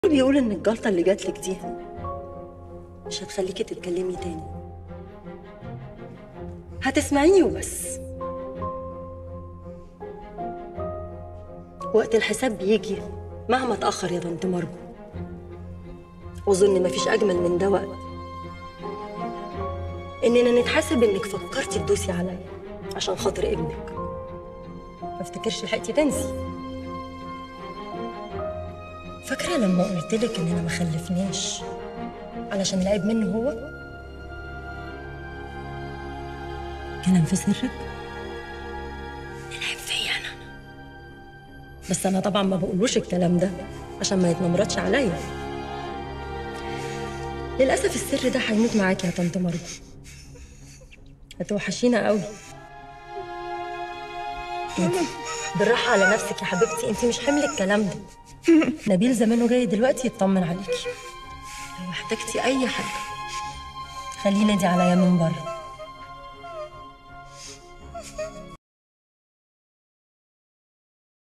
بيقول ان الجلطه اللي جاتلك دي مش هتخليكي تتكلمي تاني هتسمعيني وبس وقت الحساب بيجي مهما اتاخر يا طنط مرجو واظن مفيش اجمل من ده وقت اننا نتحاسب انك فكرتي تدوسي عليا عشان خاطر ابنك ما افتكرش لحقتي تنسي فاكره لما قلت لك اننا ما خلفناش علشان العيب منه هو كلام في سرك العيب فيا انا بس انا طبعا ما بقولوش الكلام ده عشان ما يتنمرضش عليا للاسف السر ده هيموت معاكي يا طنط مرجو هتوحشينا قوي ايدي بالراحه على نفسك يا حبيبتي انت مش حمل الكلام ده نبيل زمانه جاي دلوقتي يطمن عليكي لو احتجتي اي حاجه خليه نادي عليا من بره